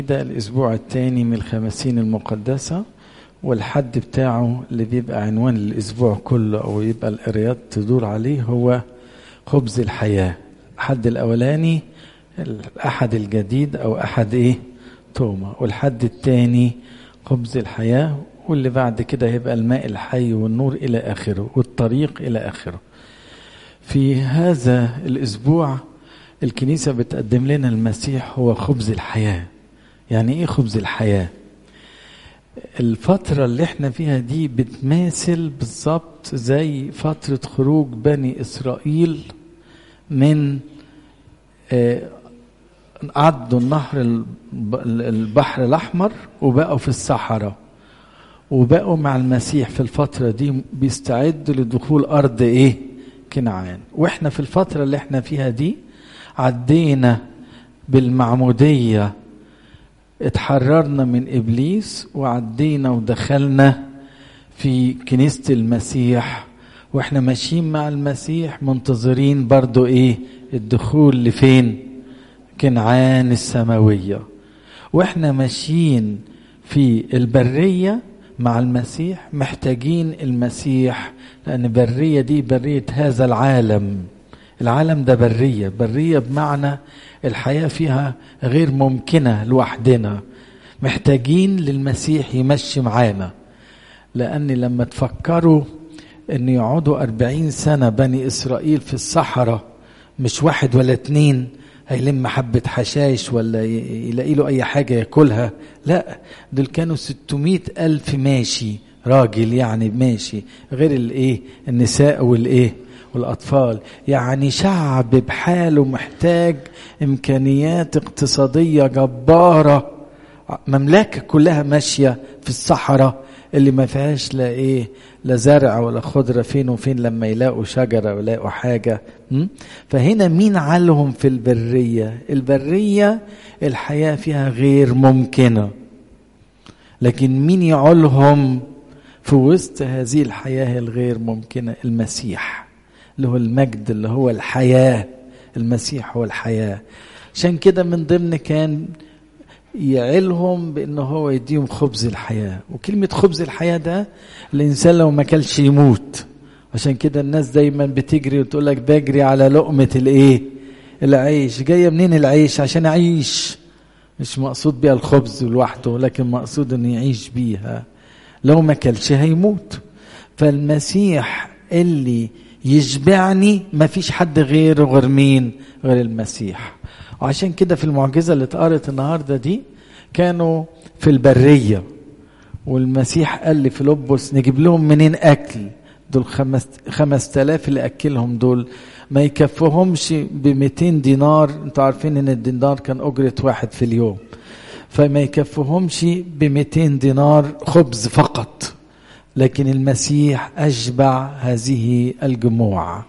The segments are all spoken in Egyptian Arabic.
ده الأسبوع الثاني من الخمسين المقدسة والحد بتاعه اللي بيبقى عنوان الأسبوع كله أو يبقى القرايات تدور عليه هو خبز الحياة الحد الأولاني الأحد الجديد أو أحد إيه توما والحد الثاني خبز الحياة واللي بعد كده هيبقى الماء الحي والنور إلى آخره والطريق إلى آخره في هذا الأسبوع الكنيسة بتقدم لنا المسيح هو خبز الحياة يعني إيه خبز الحياة الفترة اللي احنا فيها دي بتماثل بالظبط زي فترة خروج بني إسرائيل من آه عدوا النهر البحر الأحمر وبقوا في الصحراء وبقوا مع المسيح في الفترة دي بيستعدوا لدخول أرض إيه؟ كنعان وإحنا في الفترة اللي إحنا فيها دي عدينا بالمعمودية اتحررنا من إبليس وعدينا ودخلنا في كنيسة المسيح وإحنا ماشيين مع المسيح منتظرين برضو إيه؟ الدخول لفين؟ كنعان السماوية واحنا ماشيين في البرية مع المسيح محتاجين المسيح لأن برية دي برية هذا العالم العالم ده برية برية بمعنى الحياة فيها غير ممكنة لوحدنا محتاجين للمسيح يمشي معانا لأن لما تفكروا أن يقعدوا أربعين سنة بني إسرائيل في الصحراء مش واحد ولا اتنين هيلم حبة حشايش ولا يلاقي له أي حاجة ياكلها لا دول كانوا 600 ألف ماشي راجل يعني ماشي غير الايه النساء والايه والأطفال يعني شعب بحاله محتاج إمكانيات اقتصادية جبارة مملكة كلها ماشية في الصحراء اللي ما فيهاش لا ايه لا زرع ولا خضرة فين وفين لما يلاقوا شجرة ويلاقوا حاجة فهنا مين عالهم في البرية البرية الحياة فيها غير ممكنة لكن مين يعولهم في وسط هذه الحياة الغير ممكنة المسيح اللي هو المجد اللي هو الحياة المسيح هو الحياة عشان كده من ضمن كان يعلهم بان هو يديهم خبز الحياه وكلمه خبز الحياه ده الانسان لو ما كلش يموت عشان كده الناس دايما بتجري وتقول لك بجري على لقمه الايه العيش جايه منين العيش عشان اعيش مش مقصود بيها الخبز لوحده لكن مقصود انه يعيش بيها لو ما كلش هيموت فالمسيح اللي يشبعني ما فيش حد غيره غير مين غير المسيح وعشان كده في المعجزة اللي اتقرت النهاردة دي كانوا في البرية والمسيح قال لفيلبس نجيب لهم منين أكل دول خمس, خمس تلاف اللي أكلهم دول ما يكفهمش ب 200 دينار انتوا عارفين ان الدينار كان أجرة واحد في اليوم فما يكفهمش ب 200 دينار خبز فقط لكن المسيح أشبع هذه الجموع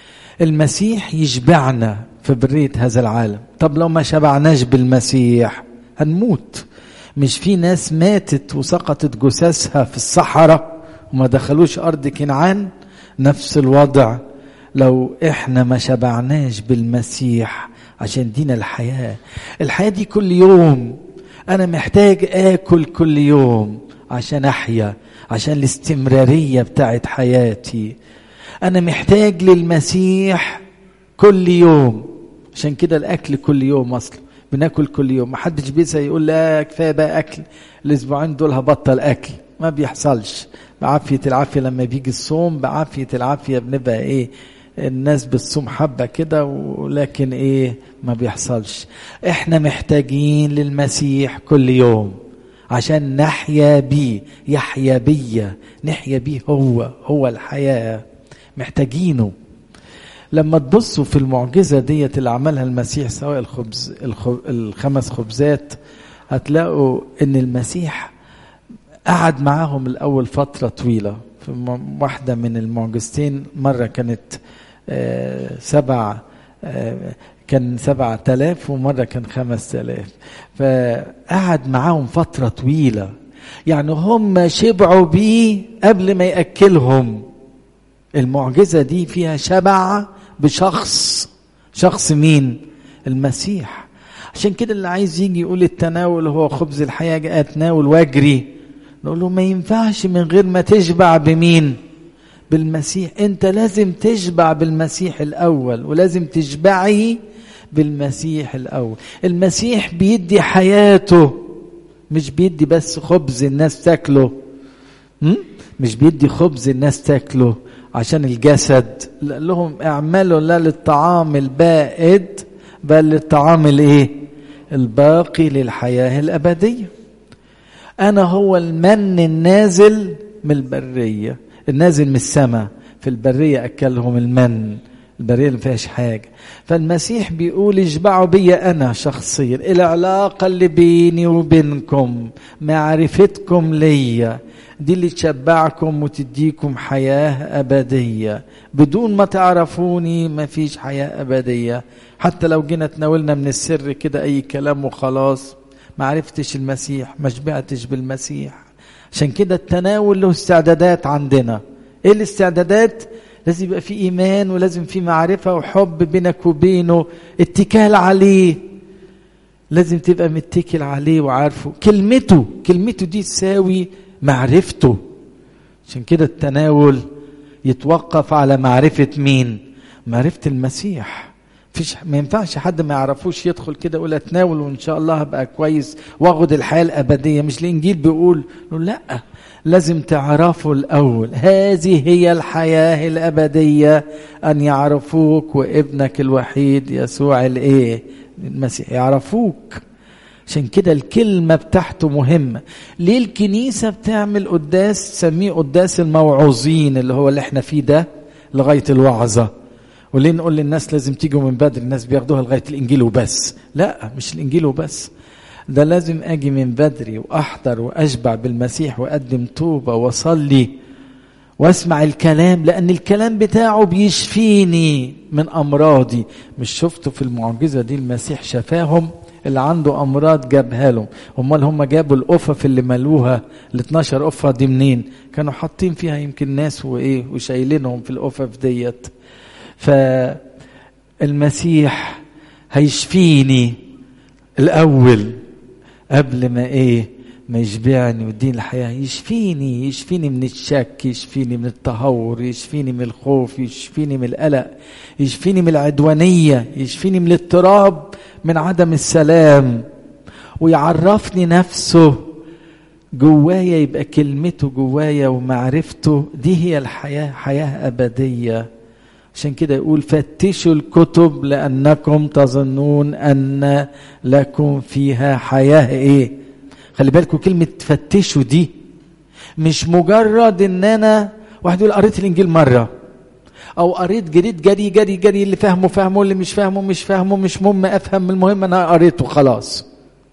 المسيح يشبعنا في برية هذا العالم طب لو ما شبعناش بالمسيح هنموت مش في ناس ماتت وسقطت جثثها في الصحراء وما دخلوش أرض كنعان نفس الوضع لو احنا ما شبعناش بالمسيح عشان دينا الحياة الحياة دي كل يوم أنا محتاج آكل كل يوم عشان أحيا عشان الاستمرارية بتاعت حياتي أنا محتاج للمسيح كل يوم عشان كده الاكل كل يوم اصلا بناكل كل يوم ما حدش بيسأل يقول لا كفايه بقى اكل الاسبوعين دول هبطل اكل ما بيحصلش بعافيه العافيه لما بيجي الصوم بعافيه العافيه بنبقى ايه الناس بتصوم حبه كده ولكن ايه ما بيحصلش احنا محتاجين للمسيح كل يوم عشان نحيا بيه يحيا بيا نحيا بيه هو هو الحياه محتاجينه لما تبصوا في المعجزه ديت اللي عملها المسيح سواء الخبز الخمس خبزات هتلاقوا ان المسيح قعد معاهم الاول فتره طويله في واحده من المعجزتين مره كانت سبع كان سبع تلاف ومرة كان خمس تلاف فقعد معاهم فترة طويلة يعني هم شبعوا بيه قبل ما يأكلهم المعجزة دي فيها شبع بشخص شخص مين المسيح عشان كده اللي عايز يجي يقول التناول هو خبز الحياة اتناول واجري نقول له ما ينفعش من غير ما تشبع بمين بالمسيح انت لازم تشبع بالمسيح الاول ولازم تشبعي بالمسيح الاول المسيح بيدي حياته مش بيدي بس خبز الناس تاكله م? مش بيدي خبز الناس تاكله عشان الجسد لهم اعملوا لا للطعام البائد بل للطعام الايه الباقي للحياه الابديه انا هو المن النازل من البريه النازل من السماء في البريه اكلهم المن البريه اللي ما فيهاش حاجه فالمسيح بيقول اشبعوا بي انا شخصيا العلاقه اللي بيني وبينكم معرفتكم ليا دي اللي تشبعكم وتديكم حياه ابديه بدون ما تعرفوني ما فيش حياه ابديه حتى لو جينا تناولنا من السر كده اي كلام وخلاص ما عرفتش المسيح ما شبعتش بالمسيح عشان كده التناول له استعدادات عندنا ايه الاستعدادات لازم يبقى في ايمان ولازم في معرفه وحب بينك وبينه اتكال عليه لازم تبقى متكل عليه وعارفه كلمته كلمته دي تساوي معرفته عشان كده التناول يتوقف على معرفه مين معرفه المسيح فيش ما ينفعش حد ما يعرفوش يدخل كده يقول اتناول وان شاء الله هبقى كويس واخد الحياه الابديه مش الانجيل بيقول لا لازم تعرفوا الاول هذه هي الحياه الابديه ان يعرفوك وابنك الوحيد يسوع الايه المسيح يعرفوك عشان كده الكلمة بتاعته مهمة ليه الكنيسة بتعمل قداس تسميه قداس الموعوظين اللي هو اللي احنا فيه ده لغاية الوعظة وليه نقول للناس لازم تيجوا من بدري الناس بياخدوها لغايه الانجيل وبس لا مش الانجيل وبس ده لازم اجي من بدري واحضر واشبع بالمسيح واقدم توبه واصلي واسمع الكلام لان الكلام بتاعه بيشفيني من امراضي مش شفتوا في المعجزه دي المسيح شفاهم اللي عنده امراض جابها لهم امال هم جابوا القفف اللي ملوها ال 12 قفه دي منين كانوا حاطين فيها يمكن ناس وايه وشايلينهم في القفف ديت فالمسيح هيشفيني الاول قبل ما ايه ما يشبعني ويديني الحياه يشفيني يشفيني من الشك يشفيني من التهور يشفيني من الخوف يشفيني من القلق يشفيني من العدوانيه يشفيني من الاضطراب من عدم السلام ويعرفني نفسه جوايا يبقى كلمته جوايا ومعرفته دي هي الحياه حياه ابديه عشان كده يقول فتشوا الكتب لانكم تظنون ان لكم فيها حياه ايه خلي بالكم كلمه فتشوا دي مش مجرد ان انا واحد يقول قريت الانجيل مره او قريت جريت جري جري جري اللي فاهمه فاهمه اللي مش فاهمه مش فاهمه مش مهم افهم المهم انا قريته خلاص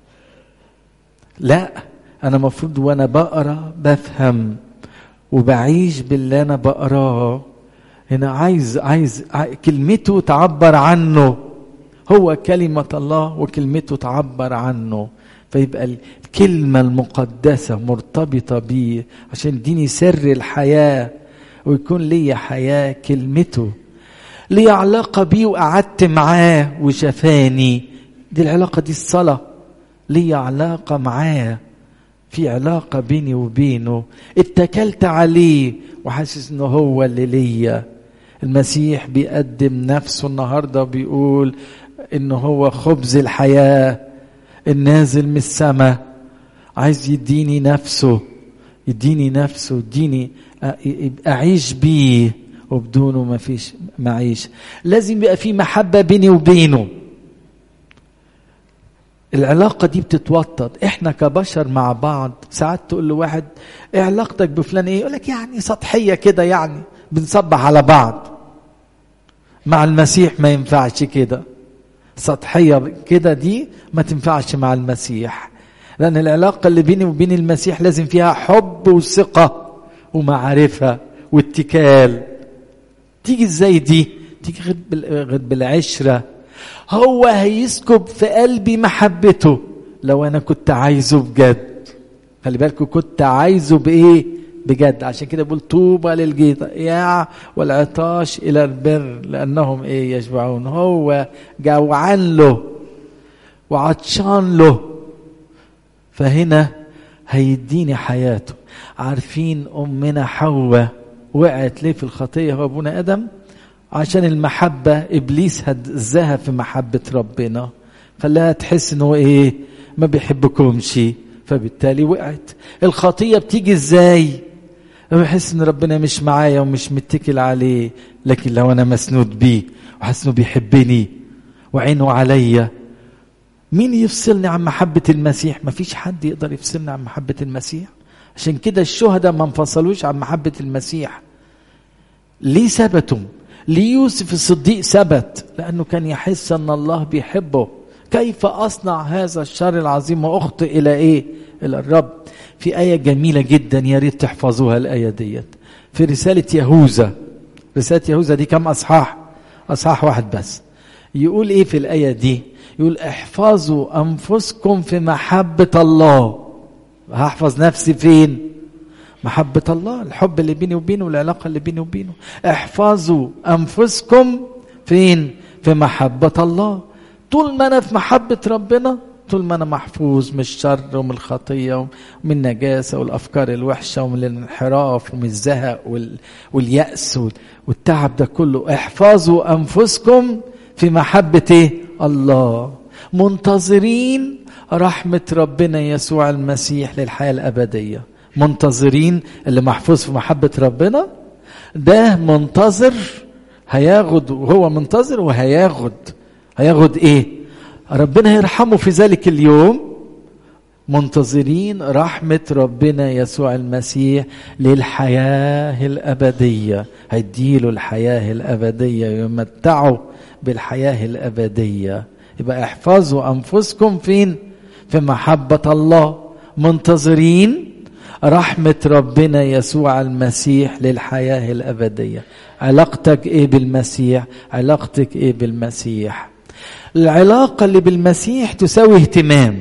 لا انا مفروض وانا بقرا بفهم وبعيش باللي انا بقراه هنا عايز عايز كلمته تعبر عنه هو كلمة الله وكلمته تعبر عنه فيبقى الكلمة المقدسة مرتبطة بيه عشان يديني سر الحياة ويكون لي حياة كلمته لي علاقة بيه وقعدت معاه وشفاني دي العلاقة دي الصلاة لي علاقة معاه في علاقة بيني وبينه اتكلت عليه وحاسس انه هو اللي ليا المسيح بيقدم نفسه النهارده بيقول انه هو خبز الحياه النازل من السماء عايز يديني نفسه يديني نفسه يديني اعيش بيه وبدونه ما فيش معيش لازم يبقى في محبه بيني وبينه العلاقة دي بتتوطد احنا كبشر مع بعض ساعات تقول لواحد ايه علاقتك بفلان ايه يقول لك يعني سطحية كده يعني بنصبح على بعض مع المسيح ما ينفعش كده سطحية كده دي ما تنفعش مع المسيح لأن العلاقة اللي بيني وبين المسيح لازم فيها حب وثقة ومعرفة واتكال تيجي ازاي دي تيجي غير بالعشرة هو هيسكب في قلبي محبته لو انا كنت عايزه بجد خلي بالكم كنت عايزه بايه بجد عشان كده بقول طوبى للجيع والعطاش الى البر لانهم ايه يشبعون هو جوعان له وعطشان له فهنا هيديني حياته عارفين أمنا حواء وقعت ليه في الخطية هو أبونا آدم عشان المحبة إبليس هزها في محبة ربنا خلاها تحس إنه إيه ما بيحبكمش فبالتالي وقعت الخطية بتيجي إزاي بحس إن ربنا مش معايا ومش متكل عليه لكن لو أنا مسنود بيه وحاسس إنه بيحبني وعينه عليا مين يفصلني عن محبة المسيح مفيش حد يقدر يفصلني عن محبة المسيح عشان كده الشهداء ما انفصلوش عن محبة المسيح ليه ثبتوا ليوسف الصديق ثبت لأنه كان يحس أن الله بيحبه كيف أصنع هذا الشر العظيم وأخطئ إلى إيه إلى الرب في آية جميلة جدا يا ريت تحفظوها الآية ديت في رسالة يهوذا رسالة يهوذا دي كم أصحاح أصحاح واحد بس يقول إيه في الآية دي يقول احفظوا أنفسكم في محبة الله هحفظ نفسي فين محبة الله الحب اللي بيني وبينه والعلاقة اللي بيني وبينه احفظوا أنفسكم فين في محبة الله طول ما أنا في محبة ربنا طول ما أنا محفوظ من الشر ومن الخطية ومن النجاسة والأفكار الوحشة ومن الانحراف ومن الزهق وال... واليأس والتعب ده كله احفظوا أنفسكم في محبة إيه؟ الله منتظرين رحمة ربنا يسوع المسيح للحياة الأبدية منتظرين اللي محفوظ في محبة ربنا ده منتظر هياخد وهو منتظر وهياخد هياخد ايه ربنا يرحمه في ذلك اليوم منتظرين رحمة ربنا يسوع المسيح للحياة الأبدية هيديله الحياة الأبدية يمتعه بالحياة الأبدية يبقى احفظوا أنفسكم فين في محبة الله منتظرين رحمة ربنا يسوع المسيح للحياة الأبدية علاقتك إيه بالمسيح علاقتك إيه بالمسيح العلاقة اللي بالمسيح تساوي اهتمام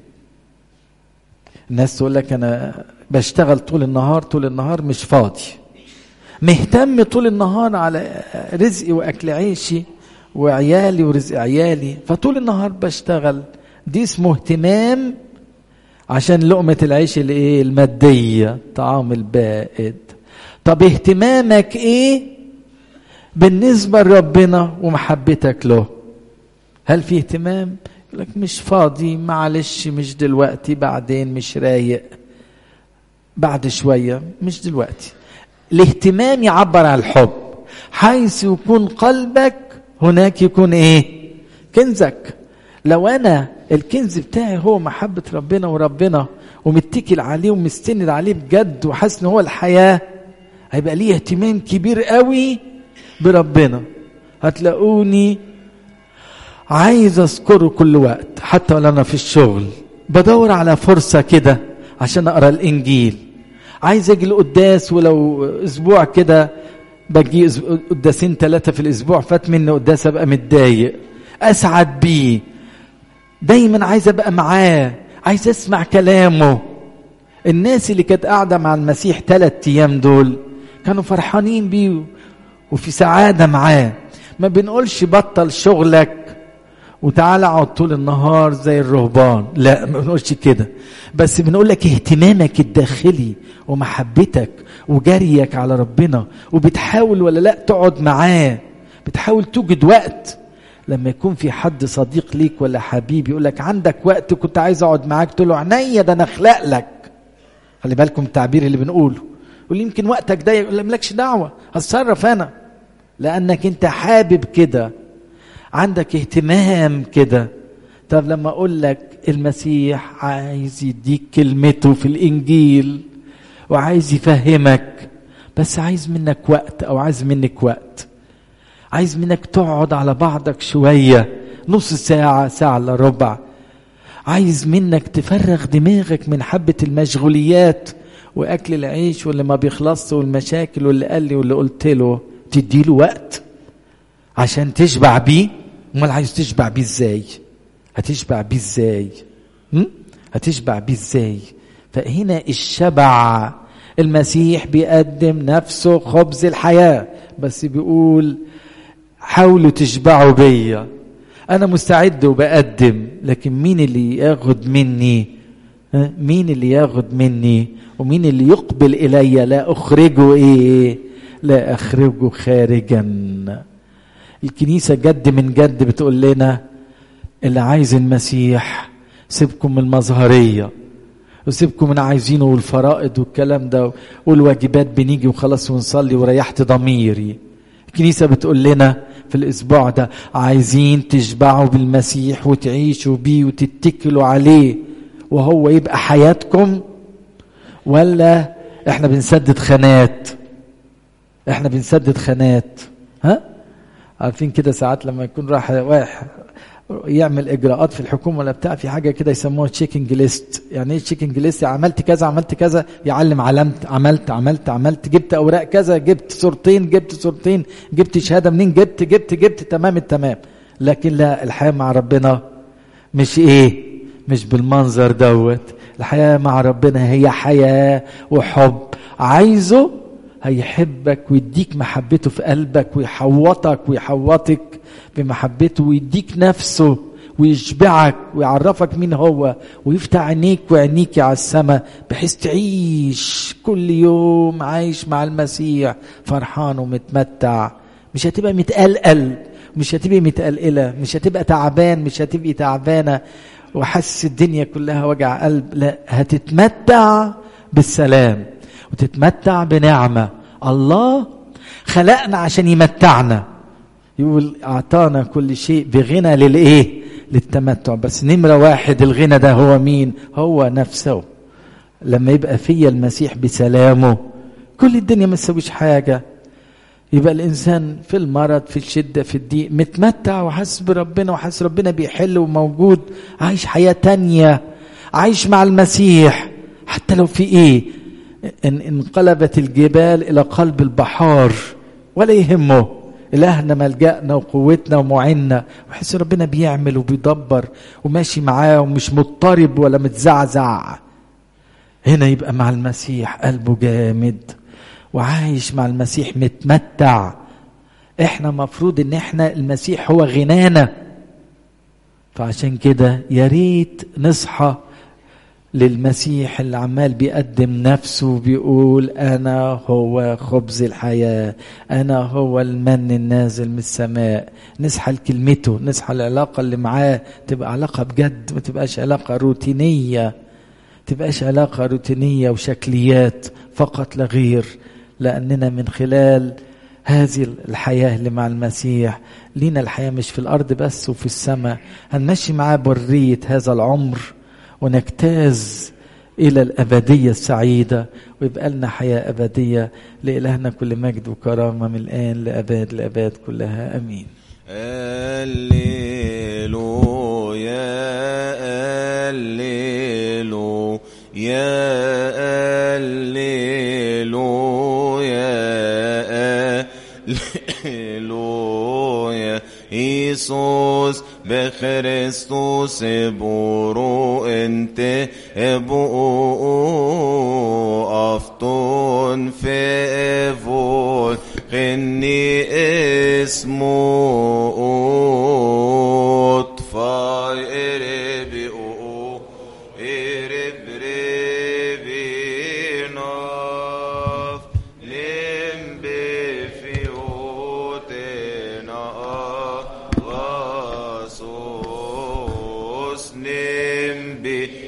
الناس تقول لك أنا بشتغل طول النهار طول النهار مش فاضي مهتم طول النهار على رزقي وأكل عيشي وعيالي ورزق عيالي فطول النهار بشتغل دي اسمه اهتمام عشان لقمة العيش الايه المادية طعام البائد طب اهتمامك ايه بالنسبة لربنا ومحبتك له هل في اهتمام يقول لك مش فاضي معلش مش دلوقتي بعدين مش رايق بعد شوية مش دلوقتي الاهتمام يعبر عن الحب حيث يكون قلبك هناك يكون ايه كنزك لو انا الكنز بتاعي هو محبة ربنا وربنا ومتكل عليه ومستند عليه بجد وحاسس ان هو الحياة هيبقى ليه اهتمام كبير قوي بربنا هتلاقوني عايز اذكره كل وقت حتى ولا انا في الشغل بدور على فرصة كده عشان اقرا الانجيل عايز اجي القداس ولو اسبوع كده باجي قداسين ثلاثة في الاسبوع فات مني قداس ابقى متضايق اسعد بيه دايما عايز ابقى معاه عايز اسمع كلامه الناس اللي كانت قاعدة مع المسيح ثلاث ايام دول كانوا فرحانين بيه وفي سعادة معاه ما بنقولش بطل شغلك وتعالى اقعد طول النهار زي الرهبان لا ما بنقولش كده بس بنقول لك اهتمامك الداخلي ومحبتك وجريك على ربنا وبتحاول ولا لا تقعد معاه بتحاول توجد وقت لما يكون في حد صديق ليك ولا حبيب يقول لك عندك وقت كنت عايز اقعد معاك تقول له عينيا ده انا اخلق لك خلي بالكم التعبير اللي بنقوله يقول لي يمكن وقتك ضيق يقول مالكش دعوه هتصرف انا لانك انت حابب كده عندك اهتمام كده طب لما اقول لك المسيح عايز يديك كلمته في الانجيل وعايز يفهمك بس عايز منك وقت او عايز منك وقت عايز منك تقعد على بعضك شوية نص ساعة ساعة الا ربع عايز منك تفرغ دماغك من حبة المشغوليات وأكل العيش واللي ما بيخلصش والمشاكل واللي قال لي واللي قلت له تديله وقت عشان تشبع بيه امال عايز تشبع بيه ازاي هتشبع بيه ازاي هتشبع بيه ازاي فهنا الشبع المسيح بيقدم نفسه خبز الحياة بس بيقول حاولوا تشبعوا بيا انا مستعد وبقدم لكن مين اللي ياخد مني ها؟ مين اللي ياخد مني ومين اللي يقبل الي لا اخرجه ايه لا اخرجه خارجا الكنيسه جد من جد بتقول لنا اللي عايز المسيح سيبكم من المظهريه وسيبكم من عايزينه والفرائض والكلام ده والواجبات بنيجي وخلاص ونصلي وريحت ضميري الكنيسة بتقول لنا في الأسبوع ده عايزين تشبعوا بالمسيح وتعيشوا بيه وتتكلوا عليه وهو يبقى حياتكم ولا احنا بنسدد خانات احنا بنسدد خانات ها عارفين كده ساعات لما يكون راح واحد يعمل اجراءات في الحكومه ولا بتاع في حاجه كده يسموها تشيكنج ليست يعني ايه تشيكنج ليست عملت كذا عملت كذا يعلم علامت عملت عملت عملت جبت اوراق كذا جبت صورتين جبت صورتين جبت شهاده منين جبت جبت جبت تمام التمام لكن لا الحياه مع ربنا مش ايه مش بالمنظر دوت الحياه مع ربنا هي حياه وحب عايزه هيحبك ويديك محبته في قلبك ويحوطك ويحوطك بمحبته ويديك نفسه ويشبعك ويعرفك مين هو ويفتح عينيك وعينيك على السماء بحيث تعيش كل يوم عايش مع المسيح فرحان ومتمتع مش هتبقى متقلقل مش هتبقى متقلقلة مش هتبقى تعبان مش هتبقي تعبانة وحس الدنيا كلها وجع قلب لا هتتمتع بالسلام وتتمتع بنعمة الله خلقنا عشان يمتعنا يقول أعطانا كل شيء بغنى للإيه للتمتع بس نمرة واحد الغنى ده هو مين هو نفسه لما يبقى فيا المسيح بسلامه كل الدنيا ما تسويش حاجة يبقى الإنسان في المرض في الشدة في الضيق متمتع وحاسس بربنا وحاسس ربنا بيحل وموجود عايش حياة تانية عايش مع المسيح حتى لو في إيه إن انقلبت الجبال إلى قلب البحار ولا يهمه إلهنا ملجأنا وقوتنا ومعنا وحس ربنا بيعمل وبيدبر وماشي معاه ومش مضطرب ولا متزعزع هنا يبقى مع المسيح قلبه جامد وعايش مع المسيح متمتع احنا مفروض ان احنا المسيح هو غنانا فعشان كده يا ريت نصحى للمسيح اللي عمال بيقدم نفسه وبيقول انا هو خبز الحياه انا هو المن النازل من السماء نصحى لكلمته نصحى العلاقه اللي معاه تبقى علاقه بجد ما تبقاش علاقه روتينيه تبقاش علاقه روتينيه وشكليات فقط لا غير لاننا من خلال هذه الحياه اللي مع المسيح لينا الحياه مش في الارض بس وفي السماء هنمشي معاه بريه هذا العمر ونجتاز إلى الأبدية السعيدة ويبقى لنا حياة أبدية لإلهنا كل مجد وكرامة من الآن لأباد الأباد كلها أمين الليلويا الليلو يا الليلويا الليلويا إيسوس بخريستوس برو انت ابو افتون في فول خني اسمه اطفاي اربي